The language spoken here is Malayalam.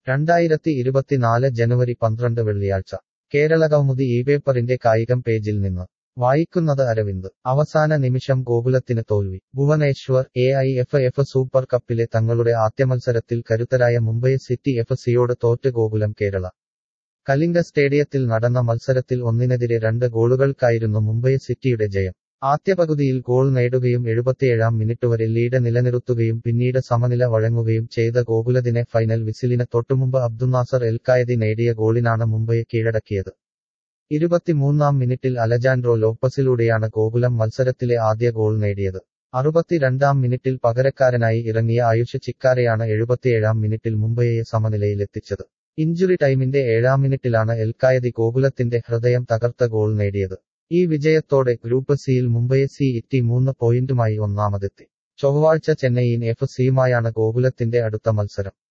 രണ്ടായിരത്തി ഇരുപത്തിനാല് ജനുവരി പന്ത്രണ്ട് വെള്ളിയാഴ്ച കേരളകൗമുദി ഈ പേപ്പറിന്റെ കായികം പേജിൽ നിന്ന് വായിക്കുന്നത് അരവിന്ദ് അവസാന നിമിഷം ഗോകുലത്തിന് തോൽവി Bhubaneswar A I F F super കപ്പിലെ തങ്ങളുടെ ആദ്യമത്സരത്തിൽ കരുത്തരായ മുംബൈ സിറ്റി എഫ് സിയോട് തോറ്റ് ഗോകുലം കേരള കലിംഗ സ്റ്റേഡിയത്തിൽ നടന്ന മത്സരത്തിൽ ഒന്നിനെതിരെ രണ്ട് ഗോളുകൾക്കായിരുന്നു മുംബൈ സിറ്റിയുടെ ജയം ആദ്യ പകുതിയിൽ ഗോൾ നേടുകയും എഴുപത്തിയേഴാം മിനിറ്റ് വരെ ലീഡ് നിലനിർത്തുകയും പിന്നീട് സമനില വഴങ്ങുകയും ചെയ്ത ഗോകുലത്തിനെ ഫൈനൽ വിസിലിന് തൊട്ടുമുമ്പ് അബ്ദുനാസർ എൽക്കായതി നേടിയ ഗോളിനാണ് മുംബൈയെ കീഴടക്കിയത് ഇരുപത്തിമൂന്നാം മിനിറ്റിൽ അലജാൻഡ്രോ ലോപ്പസിലൂടെയാണ് ഗോകുലം മത്സരത്തിലെ ആദ്യ ഗോൾ നേടിയത് അറുപത്തിരണ്ടാം മിനിറ്റിൽ പകരക്കാരനായി ഇറങ്ങിയ ആയുഷ് ചിക്കാരെയാണ് എഴുപത്തിയേഴാം മിനിറ്റിൽ മുംബൈയെ സമനിലയിലെത്തിച്ചത് ഇഞ്ചുറി ടൈമിന്റെ ഏഴാം മിനിറ്റിലാണ് എൽക്കായതി ഗോകുലത്തിന്റെ ഹൃദയം തകർത്ത ഗോൾ നേടിയത് ഈ വിജയത്തോടെ ഗ്രൂപ്പ് സിയിൽ മുംബൈ സി ഇറ്റി മൂന്ന് പോയിന്റുമായി ഒന്നാമതെത്തി ചൊവ്വാഴ്ച ചെന്നൈയിൻ എഫ് സിയുമായാണ് ഗോകുലത്തിന്റെ അടുത്ത മത്സരം